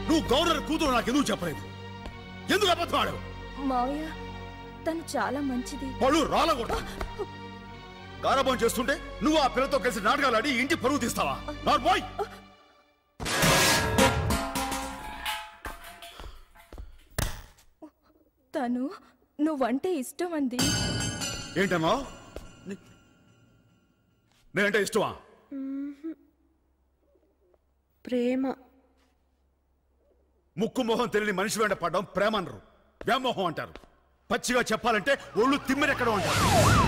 నువ్వు గవర్నర్ కూతురు నాకు ఎందుకు చెప్పలేదు ఎందుకు అబద్ధం ఆడావు మావయ్య తను చాలా మంచిది పళ్ళు రాలకూడదు గారాబం చేస్తుంటే నువ్వు ఆ పిల్లతో కలిసి నాటకాలు ఆడి ఇంటి పరువు తీస్తావా నాట్ బాయ్ తను నువ్వంటే ఇష్టం అంది ఏంటమ్మా నీ- నేనంటే ఇష్టమా ప్రేమ ముక్కు మొహం తెలియని మనిషి వెంట పడడం ప్రేమ అనరు వ్యామోహం అంటారు పచ్చిగా చెప్పాలంటే ఒళ్ళు తిమ్మిరెక్కడం అంటారు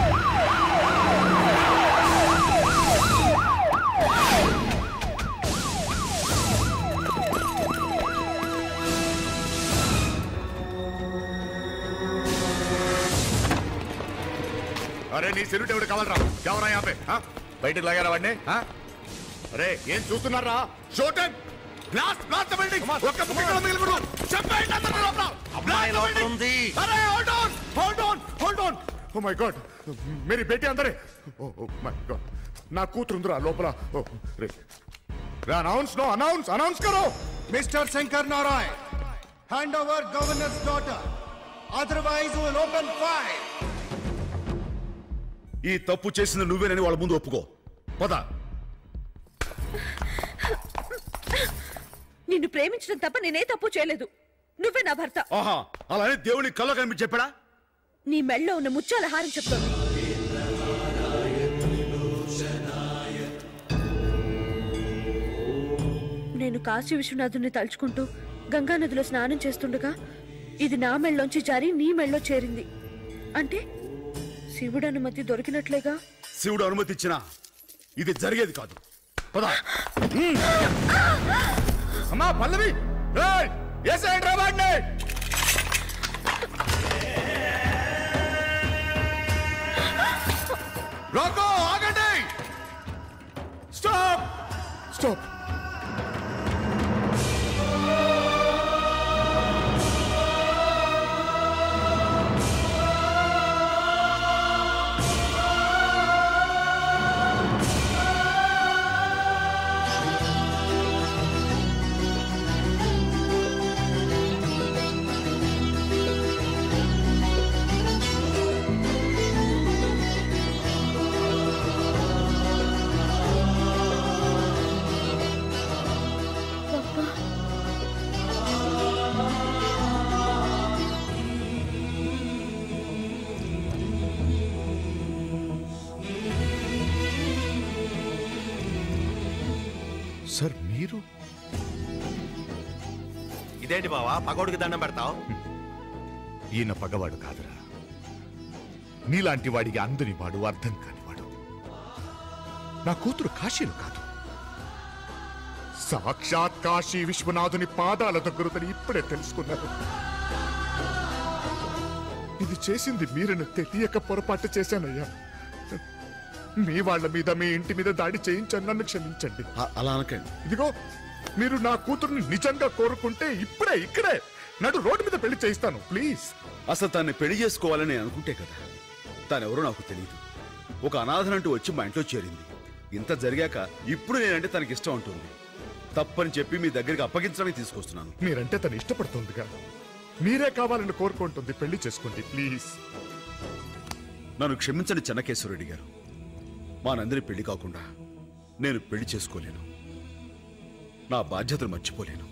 అరే నీ సెల్యూట్ ఎవడు కావాలరా ఎవరా యాపే బయటకు లాగారా వాడిని ఆ? అరే ఏం చూస్తున్నారా show time blast blast building ఒక్క ముక్క కూడా మిగలకూడదు చెప్పండి అందరూ లోపల అమ్మాయి Blast లోపల building. ఉంది. అరే hold on hold on hold on oh my god మేరీ బేటీ అందరే ఓ మై గాడ్ నా కూతురు ఉందిరా లోపల ఓ రే అనౌన్స్ నో అనౌన్స్ అనౌన్స్ కరో Mr. Shankar Narayan, hand over governor's daughter. Otherwise, we will open fire. ఈ తప్పు చేసింది నువ్వేనని వాళ్ళ ముందు ఒప్పుకో పద నిన్ను ప్రేమించడం తప్ప నేనే తప్పు చేయలేదు నువ్వే నా భర్త ఆహా అలానే దేవుని కళ్ళ కనిపించి చెప్పాడా నీ మెళ్ళో ఉన్న ముత్యాల హారం చెప్తోంది నేను కాశీ విశ్వనాథుని తలుచుకుంటూ గంగా నదిలో స్నానం చేస్తుండగా ఇది నా మెళ్ళలోంచి జారి నీ మెళ్ళో చేరింది అంటే శివుడు అనుమతి దొరికినట్లేగా శివుడు అనుమతి ఇచ్చినా ఇది జరిగేది కాదు పద అమ్మా పల్లవి ఏయ్ ఏసేయండి రా వాడిని రోకో ఆగండి స్టాప్ స్టాప్ సార్ మీరు ఇదేంటి బావా పగోడికి దండం పెడతావు ఈయన పగవాడు కాదురా నీలాంటి వాడికి అందని వాడు అర్థం కానివాడు నా కూతురు కాశీలు కాదు సాక్షాత్ కాశీ విశ్వనాథుని పాదాల దగ్గరుదని ఇప్పుడే తెలుసుకున్నారు ఇది చేసింది మీరని తెలియక పొరపాటు చేశానయ్యా మీ వాళ్ళ మీద మీ ఇంటి మీద దాడి చేయించాను నన్ను క్షమించండి అ- అలా అనకండి ఇదిగో మీరు నా కూతుర్ని నిజంగా కోరుకుంటే ఇప్పుడే ఇక్కడే నడు రోడ్డు మీద పెళ్లి చేయిస్తాను ప్లీజ్ అసలు తన్ని పెళ్లి చేసుకోవాలని నేను అనుకుంటే కదా తానెవరో నాకు తెలియదు ఒక అనాథనంటూ వచ్చి మా ఇంట్లో చేరింది ఇంత జరిగాక ఇప్పుడు నేనంటే తనకి ఇష్టం ఉంటుంది తప్పని చెప్పి మీ దగ్గరికి అప్పగించడానికి తీసుకొస్తున్నాను మీరంటే తను ఇష్టపడుతుందిగా మీరే కావాలని కోరుకుంటుంది పెళ్లి చేసుకోండి ప్లీజ్ నన్ను క్షమించండి చెన్నకేశ్వరరెడ్డి గారు మా నందిని పెళ్లి కాకుండా నేను పెళ్లి చేసుకోలేను నా బాధ్యతలు మర్చిపోలేను